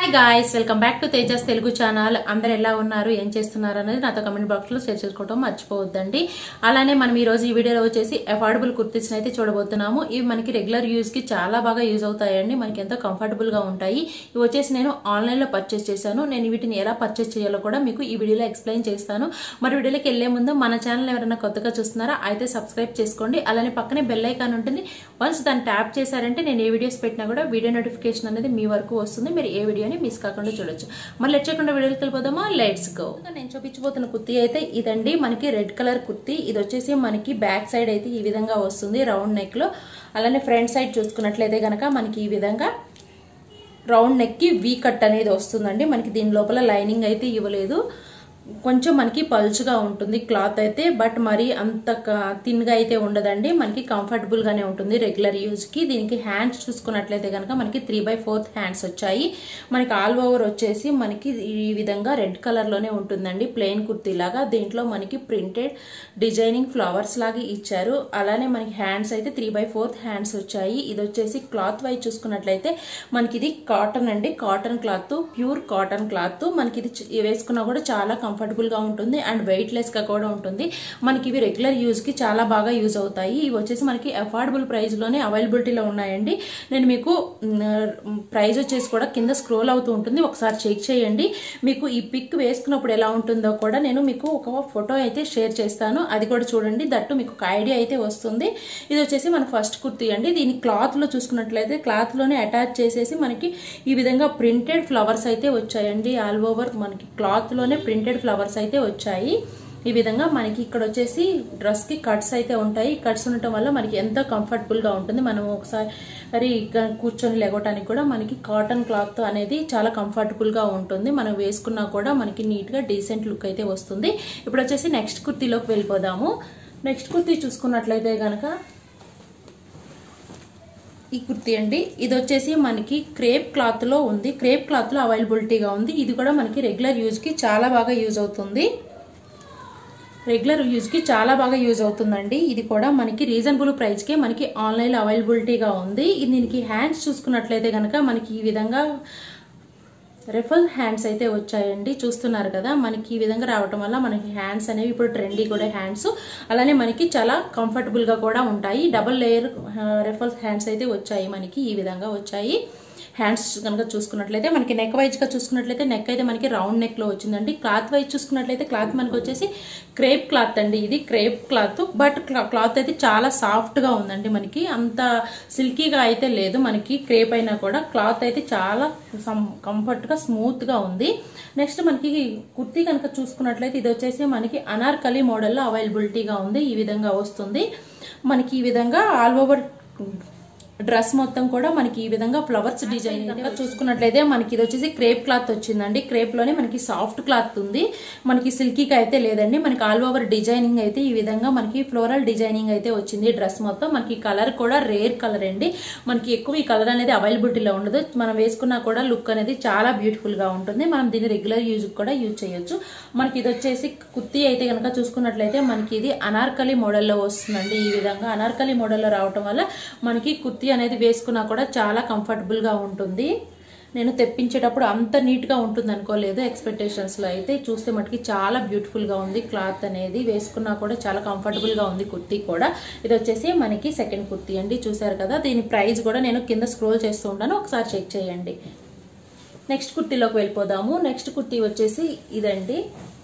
hi guys welcome back to Tejas Telugu channel అందరు ఎలా ఉన్నారు ఏం చేస్తున్నారు అనేది నాతో కమెంట్ బాక్స్ లో షేర్ చేసుకోవడం మర్చిపోవద్దండి అలానే మనం ఈ రోజు ఈ వీడియోలో వచ్చేసి అఫోర్డబుల్ కుర్తీస్ అయితే చూడబోతున్నాము ఇవి మనకి రెగ్యులర్ యూజ్ కి చాలా బాగా యూజ్ అవుతాయండి మనకి ఎంతో కంఫర్టబుల్ గా ఉంటాయి ఇవి వచ్చేసి నేను ఆన్లైన్ లో పర్చేస్ చేశాను నేను వీటిని ఎలా పర్చేస్ చేయాలో కూడా మీకు ఈ వీడియోలో ఎక్స్ప్లెయిన్ చేస్తాను మరి వీడియోలోకి వెళ్లే ముందు మన ఛానల్ ఎవరైనా కొత్తగా చూస్తున్నారా అయితే సబ్స్క్రైబ్ చేసుకోండి అలానే పక్కనే బెల్ ఐకాన్ ఉంటుంది వన్స్ దాన్ని ట్యాప్ చేశారంటే నేను ఏ వీడియోస్ పెట్టినా కూడా వీడియో నోటిఫికేషన్ అనేది మీ వరకు వస్తుంది మీరు ఏ వీడియోని మిస్ కాకుండా చూడొచ్చు మరి లెట్ చేయకుండా వీడియోకి వెళ్ళిపోదామా లెట్స్ గో నేను చూపించబోతున్న కుర్తీ అయితే ఇదండి మనకి రెడ్ కలర్ కుర్తీ ఇది వచ్చేసి మనకి బ్యాక్ సైడ్ అయితే ఈ విధంగా వస్తుంది రౌండ్ నెక్ లో అలానే ఫ్రంట్ సైడ్ చూసుకున్నట్లయితే గనక మనకి ఈ విధంగా రౌండ్ నెక్ కి వీ కట్ అనేది వస్తుందండి మనకి దీని లోపల లైనింగ్ అయితే ఇవ్వలేదు కొంచెం మనకి పల్చుగా ఉంటుంది క్లాత్ అయితే బట్ మరి అంత థిన్గా అయితే ఉండదండి మనకి కంఫర్టబుల్ గానే ఉంటుంది రెగ్యులర్ యూజ్ కి దీనికి హ్యాండ్స్ చూసుకున్నట్లయితే కనుక మనకి త్రీ బై ఫోర్త్ హ్యాండ్స్ వచ్చాయి మనకి ఆల్ ఓవర్ వచ్చేసి మనకి ఈ విధంగా రెడ్ కలర్ లోనే ఉంటుందండి ప్లెయిన్ కుర్తీ లాగా దీంట్లో మనకి ప్రింటెడ్ డిజైనింగ్ ఫ్లవర్స్ లాగా ఇచ్చారు అలానే మనకి హ్యాండ్స్ అయితే త్రీ బై ఫోర్త్ హ్యాండ్స్ వచ్చాయి ఇది వచ్చేసి క్లాత్ వైజ్ చూసుకున్నట్లయితే మనకి ఇది కాటన్ అండి cotton cloth pure cotton cloth మనకి ఇది వేసుకున్నా కూడా చాలా కంఫర్టబుల్ గా ఉంటుంది అండ్ వెయిట్ లెస్ గా కూడా ఉంటుంది మనకి ఇవి రెగ్యులర్ యూజ్ కి చాలా బాగా యూజ్ అవుతాయి ఇవి వచ్చేసి మనకి అఫోర్డబుల్ ప్రైస్ లోనే అవైలబిలిటీలో ఉన్నాయండి నేను మీకు ప్రైస్ వచ్చేసి కూడా కింద స్క్రోల్ అవుతూ ఉంటుంది ఒకసారి చెక్ చేయండి మీకు ఈ పిక్ వేసుకున్నప్పుడు ఎలా ఉంటుందో కూడా నేను మీకు ఒక ఫోటో అయితే షేర్ చేస్తాను అది కూడా చూడండి దట్టు మీకు ఒక ఐడియా అయితే వస్తుంది ఇది వచ్చేసి మన ఫస్ట్ కుర్తీ అండి దీని క్లాత్ లో చూసుకున్నట్లయితే క్లాత్ లోనే అటాచ్ చేసేసి మనకి ఈ విధంగా ప్రింటెడ్ ఫ్లవర్స్ అయితే వచ్చాయండి ఆల్ ఓవర్ మనకి క్లాత్ లోనే ప్రింటెడ్ ఫ్లవర్స్ అయితే వచ్చాయి ఈ విధంగా మనకి ఇక్కడ వచ్చేసి డ్రెస్ కి కట్స్ అయితే ఉంటాయి కట్స్ ఉండటం వల్ల మనకి ఎంతో కంఫర్టబుల్ గా ఉంటుంది మనం ఒకసారి కూర్చొని లేగటానికి కూడా మనకి కాటన్ క్లాత్ అనేది చాలా కంఫర్టబుల్ గా ఉంటుంది మనం వేసుకున్నా కూడా మనకి నీట్ గా డీసెంట్ లుక్ అయితే వస్తుంది ఇప్పుడు వచ్చేసి నెక్స్ట్ కుర్తీలోకి వెళ్ళిపోదాము నెక్స్ట్ కుర్తీ చూసుకున్నట్లయితే గనక ఈ కుర్తీ అండి ఇది వచ్చేసి మనకి క్రేప్ క్లాత్ లో ఉంది క్రేప్ క్లాత్ లో అవైలబిలిటీగా ఉంది ఇది కూడా మనకి రెగ్యులర్ యూజ్ కి చాలా బాగా యూజ్ అవుతుంది రెగ్యులర్ యూజ్కి చాలా బాగా యూజ్ అవుతుందండి ఇది కూడా మనకి రీజనబుల్ ప్రైస్కే మనకి ఆన్లైన్లో అవైలబిలిటీగా ఉంది దీనికి హ్యాండ్స్ చూసుకున్నట్లయితే కనుక మనకి ఈ విధంగా రెఫల్ హ్యాండ్స్ అయితే వచ్చాయండి చూస్తున్నారు కదా మనకి ఈ విధంగా రావటం వల్ల మనకి హ్యాండ్స్ అనేవి ఇప్పుడు ట్రెండీ కూడా హ్యాండ్స్ అలానే మనకి చాలా కంఫర్టబుల్గా కూడా ఉంటాయి డబుల్ లేయర్ రెఫల్ హ్యాండ్స్ అయితే వచ్చాయి మనకి ఈ విధంగా వచ్చాయి హ్యాండ్స్ కనుక చూసుకున్నట్లయితే మనకి నెక్ వైజ్ గా చూసుకున్నట్లయితే నెక్ అయితే మనకి రౌండ్ నెక్ లో వచ్చిందండి క్లాత్ వైజ్ చూసుకున్నట్లయితే క్లాత్ మనకి వచ్చేసి క్రేప్ క్లాత్ అండి ఇది క్రేప్ క్లాత్ బట్ క్లాత్ అయితే చాలా సాఫ్ట్ గా ఉందండి మనకి అంత సిల్కీగా అయితే లేదు మనకి క్రేప్ అయినా కూడా క్లాత్ అయితే చాలా కంఫర్ట్ గా స్మూత్ గా ఉంది నెక్స్ట్ మనకి కుర్తీ కనుక చూసుకున్నట్లయితే ఇది వచ్చేసి మనకి అనార్కలి మోడల్లో అవైలబిలిటీగా ఉంది ఈ విధంగా వస్తుంది మనకి ఈ విధంగా ఆల్ ఓవర్ డ్రెస్ మొత్తం కూడా మనకి ఈ విధంగా ఫ్లవర్స్ డిజైన్ కనుక చూసుకున్నట్లయితే మనకి ఇది వచ్చేసి క్రేప్ క్లాత్ వచ్చిందండి క్రేప్ లోనే మనకి సాఫ్ట్ క్లాత్ ఉంది మనకి సిల్కీగా అయితే లేదండి మనకి ఆల్ ఓవర్ డిజైనింగ్ అయితే ఈ విధంగా మనకి ఫ్లోరల్ డిజైనింగ్ అయితే వచ్చింది డ్రెస్ మొత్తం మనకి కలర్ కూడా రేర్ కలర్ అండి మనకి ఎక్కువ ఈ కలర్ అనేది అవైలబిలిటీలో ఉండదు మనం వేసుకున్నా కూడా లుక్ అనేది చాలా బ్యూటిఫుల్ గా ఉంటుంది మనం దీన్ని రెగ్యులర్ యూజ్ కూడా యూజ్ చేయొచ్చు మనకి ఇది వచ్చేసి కుర్తీ అయితే కనుక చూసుకున్నట్లయితే మనకి ఇది అనార్కలి మోడల్లో వస్తుందండి ఈ విధంగా అనార్కలి మోడల్లో రావటం వల్ల మనకి కుర్తీ కుర్తీ అనేది వేసుకున్నా కూడా చాలా కంఫర్టబుల్ గా ఉంటుంది నేను తెప్పించేటప్పుడు అంత నీట్ గా ఉంటుంది అనుకోలేదు ఎక్స్పెక్టేషన్స్ లో అయితే చూస్తే మటుకి చాలా బ్యూటిఫుల్ గా ఉంది క్లాత్ అనేది వేసుకున్నా కూడా చాలా కంఫర్టబుల్ గా ఉంది కుర్తీ కూడా ఇది వచ్చేసి మనకి సెకండ్ కుర్తీ అండి చూసారు కదా దీని ప్రైస్ కూడా నేను కింద స్క్రోల్ చేస్తూ ఉంటాను ఒకసారి చెక్ చేయండి నెక్స్ట్ కుర్తీలోకి వెళ్ళిపోదాము నెక్స్ట్ కుర్తీ వచ్చేసి ఇదండి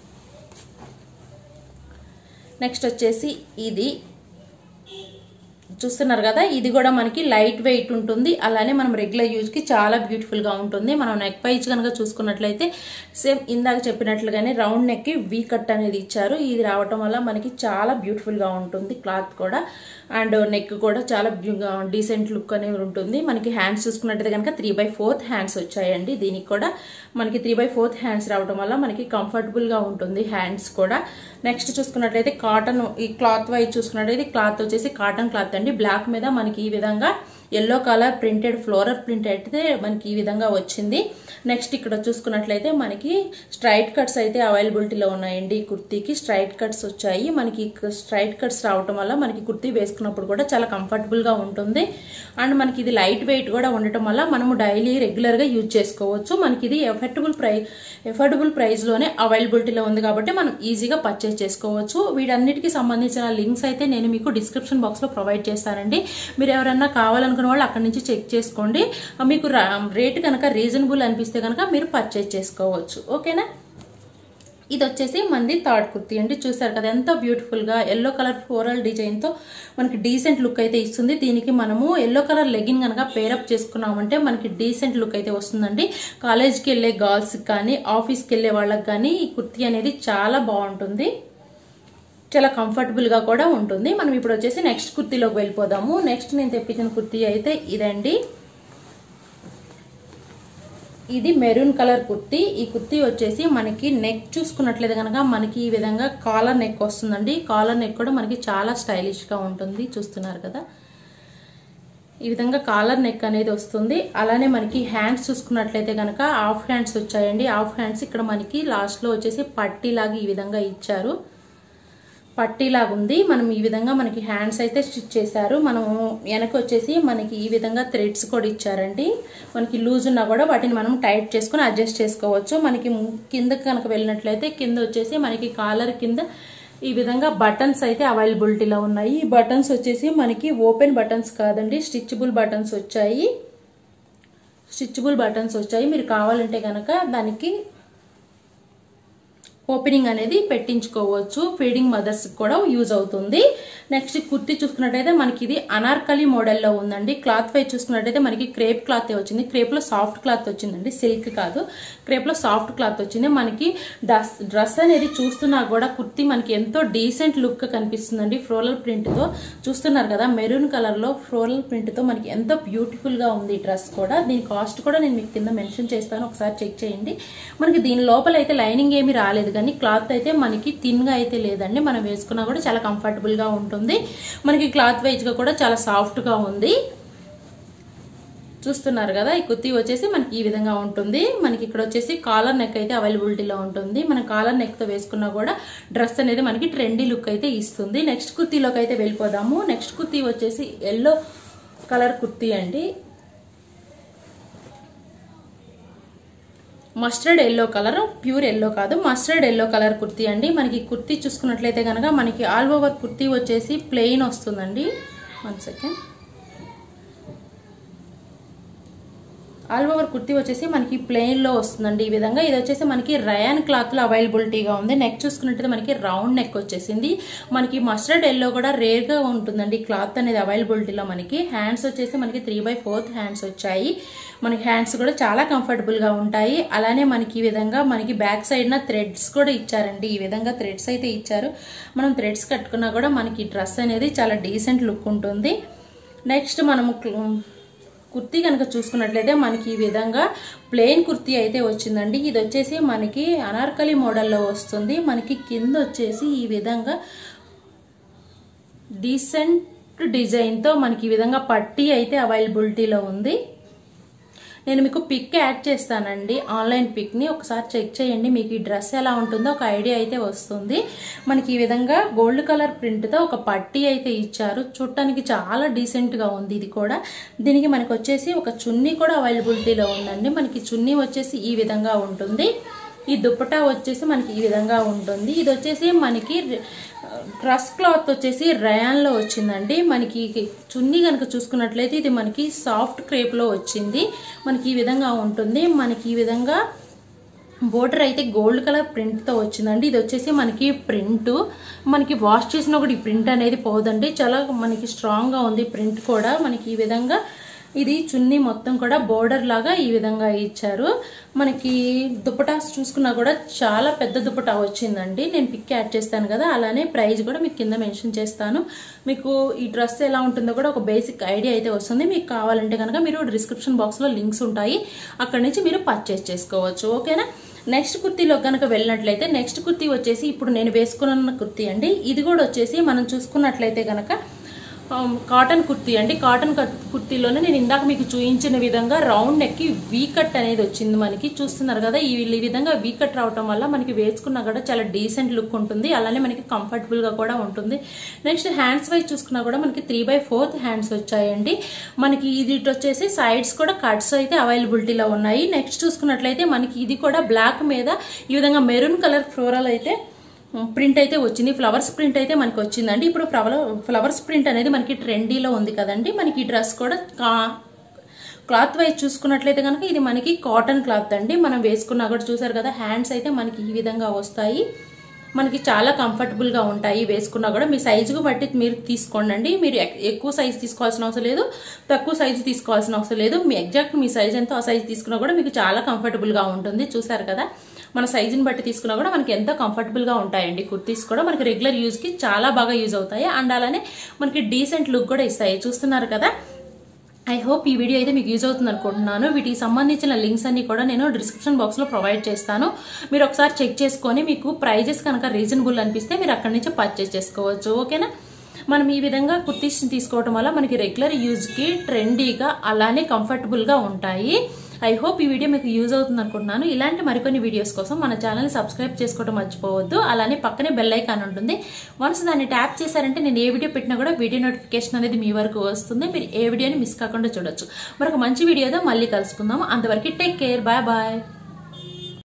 నెక్స్ట్ వచ్చేసి ఇది చూస్తున్నారు కదా ఇది కూడా మనకి లైట్ వెయిట్ ఉంటుంది అలానే మనం రెగ్యులర్ యూజ్కి చాలా బ్యూటిఫుల్గా ఉంటుంది మనం నెక్ పైజ్ కనుక చూసుకున్నట్లయితే సేమ్ ఇందాక చెప్పినట్లుగానే రౌండ్ నెక్కి వీ కట్ అనేది ఇచ్చారు ఇది రావటం వల్ల మనకి చాలా బ్యూటిఫుల్గా ఉంటుంది క్లాత్ కూడా అండ్ నెక్ కూడా చాలా డీసెంట్ లుక్ అనేది ఉంటుంది మనకి హ్యాండ్స్ చూసుకున్నట్టయితే కనుక త్రీ బై ఫోర్త్ హ్యాండ్స్ వచ్చాయండి దీనికి కూడా మనకి త్రీ బై ఫోర్త్ హ్యాండ్స్ రావడం వల్ల మనకి కంఫర్టబుల్గా ఉంటుంది హ్యాండ్స్ కూడా నెక్స్ట్ చూసుకున్నట్లయితే కాటన్ ఈ క్లాత్ వైజ్ చూసుకున్నట్లయితే క్లాత్ వచ్చేసి కాటన్ క్లాత్ అండి బ్లాక్ మీద మనకి ఈ విధంగా yellow colour printed floral print అయితే మనకి ఈ విధంగా వచ్చింది నెక్స్ట్ ఇక్కడ చూసుకున్నట్లయితే మనకి స్ట్రైట్ కట్స్ అయితే అవైలబిలిటీలో ఉన్నాయండి ఈ కుర్తీకి స్ట్రైట్ కట్స్ వచ్చాయి మనకి స్ట్రైట్ కట్స్ రావటం వల్ల మనకి కుర్తీ వేసుకున్నప్పుడు కూడా చాలా కంఫర్టబుల్గా ఉంటుంది అండ్ మనకి ఇది లైట్ వెయిట్ కూడా ఉండటం వల్ల మనము డైలీ రెగ్యులర్గా యూజ్ చేసుకోవచ్చు మనకి ఇది ఎఫర్టబుల్ ప్రై ఎఫోర్డబుల్ ప్రైస్లోనే అవైలబిలిటీలో ఉంది కాబట్టి మనం ఈజీగా పర్చేస్ చేసుకోవచ్చు వీటన్నిటికి సంబంధించిన లింక్స్ అయితే నేను మీకు డిస్క్రిప్షన్ బాక్స్లో ప్రొవైడ్ చేస్తానండి మీరు ఎవరన్నా కావాలనుకున్న వాళ్ళు అక్కడ నుంచి చెక్ చేసుకోండి మీకు రేట్ కనుక రీజనబుల్ అనిపిస్తే కనుక మీరు పర్చేస్ చేసుకోవచ్చు ఓకేనా ఇది వచ్చేసి మంది థర్డ్ కుర్తీ అండి చూసారు కదా ఎంత బ్యూటిఫుల్గా ఎల్లో కలర్ ఫ్లోరల్ డిజైన్తో మనకి డీసెంట్ లుక్ అయితే ఇస్తుంది దీనికి మనము ఎల్లో కలర్ లెగిన్ కనుక పేరప్ చేసుకున్నామంటే మనకి డీసెంట్ లుక్ అయితే వస్తుందండి కాలేజ్కి వెళ్ళే గర్ల్స్కి కానీ ఆఫీస్కి వెళ్ళే వాళ్ళకి కానీ ఈ కుర్తీ అనేది చాలా బాగుంటుంది చాలా కంఫర్టబుల్గా కూడా ఉంటుంది మనం ఇప్పుడు వచ్చేసి నెక్స్ట్ కుర్తీలోకి వెళ్ళిపోదాము నెక్స్ట్ నేను తెప్పించిన కుర్తీ అయితే ఇదండి ఇది మెరూన్ కలర్ కుర్తీ ఈ కుర్తీ వచ్చేసి మనకి నెక్ చూసుకున్నట్లయితే కనుక మనకి ఈ విధంగా కాలర్ నెక్ వస్తుందండి కాలర్ నెక్ కూడా మనకి చాలా స్టైలిష్గా ఉంటుంది చూస్తున్నారు కదా ఈ విధంగా కాలర్ నెక్ అనేది వస్తుంది అలానే మనకి హ్యాండ్స్ చూసుకున్నట్లయితే కనుక హాఫ్ హ్యాండ్స్ వచ్చాయండి హాఫ్ హ్యాండ్స్ ఇక్కడ మనకి లాస్ట్లో వచ్చేసి పట్టీలాగా ఈ విధంగా ఇచ్చారు పట్టీలాగా ఉంది మనం ఈ విధంగా మనకి హ్యాండ్స్ అయితే స్టిచ్ చేశారు మనం వెనక వచ్చేసి మనకి ఈ విధంగా థ్రెడ్స్ కూడా ఇచ్చారండి మనకి లూజ్ ఉన్నా కూడా వాటిని మనం టైట్ చేసుకుని అడ్జస్ట్ చేసుకోవచ్చు మనకి కింద కనుక వెళ్ళినట్లయితే కింద వచ్చేసి మనకి కాలర్ కింద ఈ విధంగా బటన్స్ అయితే అవైలబిలిటీలో ఉన్నాయి ఈ బటన్స్ వచ్చేసి మనకి ఓపెన్ బటన్స్ కాదండి స్టిచబుల్ బటన్స్ వచ్చాయి స్టిచబుల్ బటన్స్ వచ్చాయి మీరు కావాలంటే కనుక దానికి ఓపెనింగ్ అనేది పెట్టించుకోవచ్చు ఫీడింగ్ మదర్స్ కూడా యూజ్ అవుతుంది నెక్స్ట్ కుర్తీ చూసుకున్నట్టయితే మనకి ఇది అనార్కలి మోడల్లో ఉందండి క్లాత్ వైజ్ చూసుకున్నట్టయితే మనకి క్రేప్ క్లాత్ వచ్చింది క్రేప్లో సాఫ్ట్ క్లాత్ వచ్చిందండి సిల్క్ కాదు క్రేప్లో సాఫ్ట్ క్లాత్ వచ్చింది మనకి డ్రెస్ డ్రెస్ అనేది చూస్తున్నా కూడా కుర్తీ మనకి ఎంతో డీసెంట్ లుక్ కనిపిస్తుందండి ఫ్లోరల్ ప్రింట్తో చూస్తున్నారు కదా మెరూన్ కలర్లో ఫ్లోరల్ ప్రింట్తో మనకి ఎంతో బ్యూటిఫుల్గా ఉంది ఈ డ్రెస్ కూడా దీని కాస్ట్ కూడా నేను మీకు కింద మెన్షన్ చేస్తాను ఒకసారి చెక్ చేయండి మనకి దీని లోపల అయితే లైనింగ్ ఏమీ రాలేదు కానీ క్లాత్ అయితే మనకి థిన్గా అయితే లేదండి మనం వేసుకున్నా కూడా చాలా కంఫర్టబుల్గా ఉంటుంది మనకి క్లాత్ వైజ్గా కూడా చాలా సాఫ్ట్గా ఉంది చూస్తున్నారు కదా ఈ కుర్తీ వచ్చేసి మనకి ఈ విధంగా ఉంటుంది మనకి ఇక్కడ వచ్చేసి కాలర్ నెక్ అయితే అవైలబిలిటీలో ఉంటుంది మన కాలర్ నెక్తో వేసుకున్నా కూడా డ్రెస్ అనేది మనకి ట్రెండీ లుక్ అయితే ఇస్తుంది నెక్స్ట్ కుర్తీలోకి అయితే వెళ్ళిపోదాము నెక్స్ట్ కుర్తీ వచ్చేసి ఎల్లో కలర్ కుర్తీ అండి mustard yellow colour pure yellow కాదు మస్టర్డ్ ఎల్లో కలర్ కుర్తీ అండి మనకి కుర్తీ చూసుకున్నట్లయితే కనుక మనకి ఆల్ ఓవర్ కుర్తీ వచ్చేసి ప్లెయిన్ వస్తుందండి one second all over kurti వచ్చేసి మనకి ప్లెయిన్లో వస్తుందండి ఈ విధంగా ఇది వచ్చేసి మనకి రయాన్ క్లాత్లో అవైలబిలిటీగా ఉంది నెక్ చూసుకున్నట్టయితే మనకి రౌండ్ నెక్ వచ్చేసింది మనకి మస్టర్డ్ ఎల్లో కూడా రేర్గా ఉంటుందండి క్లాత్ అనేది అవైలబిలిటీలో మనకి హ్యాండ్స్ వచ్చేసి మనకి త్రీ బై ఫోర్త్ హ్యాండ్స్ వచ్చాయి మనకి హ్యాండ్స్ కూడా చాలా కంఫర్టబుల్గా ఉంటాయి అలానే మనకి ఈ విధంగా మనకి బ్యాక్ సైడ్న థ్రెడ్స్ కూడా ఇచ్చారండి ఈ విధంగా థ్రెడ్స్ అయితే ఇచ్చారు మనం థ్రెడ్స్ కట్టుకున్నా కూడా మనకి డ్రెస్ అనేది చాలా డీసెంట్ లుక్ ఉంటుంది నెక్స్ట్ మనము కుర్తీ కనుక చూసుకున్నట్లయితే మనకి ఈ విధంగా ప్లెయిన్ కుర్తీ అయితే వచ్చిందండి ఇది వచ్చేసి మనకి అనార్కలి మోడల్లో వస్తుంది మనకి కింద వచ్చేసి ఈ విధంగా డీసెంట్ డిజైన్తో మనకి ఈ విధంగా పట్టీ అయితే అవైలబిలిటీలో ఉంది నేను మీకు పిక్ యాడ్ చేస్తానండి ఆన్లైన్ పిక్ని ఒకసారి చెక్ చేయండి మీకు ఈ డ్రెస్ ఎలా ఉంటుందో ఒక ఐడియా అయితే వస్తుంది మనకి ఈ విధంగా గోల్డ్ కలర్ ప్రింట్తో ఒక పట్టీ అయితే ఇచ్చారు చూడటానికి చాలా డీసెంట్గా ఉంది ఇది కూడా దీనికి మనకి వచ్చేసి ఒక చున్నీ కూడా అవైలబిలిటీలో ఉందండి మనకి చున్నీ వచ్చేసి ఈ విధంగా ఉంటుంది ఈ దుప్పటా వచ్చేసి మనకి ఈ విధంగా ఉంటుంది ఇది వచ్చేసి మనకి డ్రెస్ క్లాత్ వచ్చేసి రయాన్లో వచ్చిందండి మనకి చున్నీ కనుక చూసుకున్నట్లయితే ఇది మనకి సాఫ్ట్ క్రేప్లో వచ్చింది మనకి ఈ విధంగా ఉంటుంది మనకి ఈ విధంగా బోర్డర్ అయితే గోల్డ్ కలర్ ప్రింట్తో వచ్చిందండి ఇది వచ్చేసి మనకి ప్రింట్ మనకి వాష్ చేసినా కూడా ఈ ప్రింట్ అనేది పోదండి చాలా మనకి స్ట్రాంగ్గా ఉంది ప్రింట్ కూడా మనకి ఈ విధంగా ఇది చున్నీ మొత్తం కూడా బోర్డర్ లాగా ఈ విధంగా ఇచ్చారు మనకి దుపటాస్ చూసుకున్నా కూడా చాలా పెద్ద దుపటా వచ్చిందండి నేను పిక్ యాడ్ చేస్తాను కదా అలానే ప్రైస్ కూడా మీకు కింద మెన్షన్ చేస్తాను మీకు ఈ డ్రెస్ ఎలా ఉంటుందో కూడా ఒక బేసిక్ ఐడియా అయితే వస్తుంది మీకు కావాలంటే కనుక మీరు డిస్క్రిప్షన్ బాక్స్లో లింక్స్ ఉంటాయి అక్కడ నుంచి మీరు పర్చేస్ చేసుకోవచ్చు ఓకేనా నెక్స్ట్ కుర్తీలో కనుక వెళ్ళినట్లయితే నెక్స్ట్ కుర్తీ వచ్చేసి ఇప్పుడు నేను వేసుకున్న కుర్తీ అండి ఇది కూడా వచ్చేసి మనం చూసుకున్నట్లయితే కనుక కాటన్ కుర్తీ అండి కాటన్ కట్- కుర్తీలోనే నేను ఇందాక మీకు చూపించిన విధంగా రౌండ్ నెక్కి వీ కట్ అనేది వచ్చింది మనకి చూస్తున్నారు కదా ఈ ఈ విధంగా వీ కట్ రావటం వల్ల మనకి వేసుకున్నా కూడా చాలా డీసెంట్ లుక్ ఉంటుంది అలానే మనకి కంఫర్టబుల్ గా కూడా ఉంటుంది నెక్స్ట్ హ్యాండ్స్ వైజ్ చూసుకున్నా కూడా మనకి త్రీ బై ఫోర్త్ హ్యాండ్స్ వచ్చాయండి మనకి ఇది ఇటు వచ్చేసి సైడ్స్ కూడా కట్స్ అయితే అవైలబిలిటీలో ఉన్నాయి నెక్స్ట్ చూసుకున్నట్లయితే మనకి ఇది కూడా బ్లాక్ మీద ఈ విధంగా మెరూన్ కలర్ ఫ్లోరల్ అయితే ప్రింట్ అయితే వచ్చింది ఫ్లవర్స్ ప్రింట్ అయితే మనకి వచ్చిందండి ఇప్పుడు ఫ్లవర్ ఫ్లవర్స్ ప్రింట్ అనేది మనకి ట్రెండీలో ఉంది కదండి మనకి ఈ డ్రెస్ కూడా కా- క్లాత్ వైజ్ చూసుకున్నట్లయితే కనుక ఇది మనకి కాటన్ క్లాత్ అండి మనం వేసుకున్నా కూడా చూసారు కదా హ్యాండ్స్ అయితే మనకి ఈ విధంగా వస్తాయి మనకి చాలా కంఫర్టబుల్ గా ఉంటాయి వేసుకున్నా కూడా మీ సైజుకు బట్టి మీరు తీసుకోండి అండి మీరు ఎక్- ఎక్కువ సైజు తీసుకోవాల్సిన అవసరం లేదు తక్కువ సైజు తీసుకోవాల్సిన అవసరం లేదు మీ ఎగ్జాక్ట్ మీ సైజ్ ఎంతో ఆ సైజు తీసుకున్నా కూడా మీకు చాలా కంఫర్టబుల్ గా ఉంటుంది చూసారు కదా మన సైజుని బట్టి తీసుకున్నా కూడా మనకి ఎంతో కంఫర్టబుల్ గా ఉంటాయండి కుర్తీస్ కూడా మనకి రెగ్యులర్ యూజ్ కి చాలా బాగా యూజ్ అవుతాయి అండ్ అలానే మనకి డీసెంట్ లుక్ కూడా ఇస్తాయి చూస్తున్నారు కదా ఐ హోప్ ఈ వీడియో అయితే మీకు యూజ్ అవుతుంది అనుకుంటున్నాను వీటికి సంబంధించిన లింక్స్ అన్ని కూడా నేను డిస్క్రిప్షన్ బాక్స్ లో ప్రొవైడ్ చేస్తాను మీరు ఒకసారి చెక్ చేసుకొని మీకు ప్రైజెస్ కనుక రీజనబుల్ అనిపిస్తే మీరు అక్కడి నుంచి పర్చేస్ చేసుకోవచ్చు ఓకేనా మనం ఈ విధంగా కుర్తీస్ తీసుకోవడం వల్ల మనకి రెగ్యులర్ యూజ్ కి ట్రెండీగా అలానే కంఫర్టబుల్ గా ఉంటాయి ఐ హోప్ ఈ వీడియో మీకు యూజ్ అవుతుంది అనుకుంటున్నాను ఇలాంటి మరికొన్ని వీడియోస్ కోసం మన ఛానల్ సబ్స్క్రైబ్ చేసుకోవడం మర్చిపోవద్దు అలానే పక్కనే బెల్ ఐకాన్ ఉంటుంది వన్స్ దాన్ని ట్యాప్ చేశారంటే నేను ఏ వీడియో పెట్టినా కూడా వీడియో నోటిఫికేషన్ అనేది మీ వరకు వస్తుంది మీరు ఏ వీడియోని మిస్ కాకుండా చూడొచ్చు మరొక మంచి వీడియోతో మళ్ళీ కలుసుకుందాం అంతవరకు టేక్ కేర్ బాయ్ బాయ్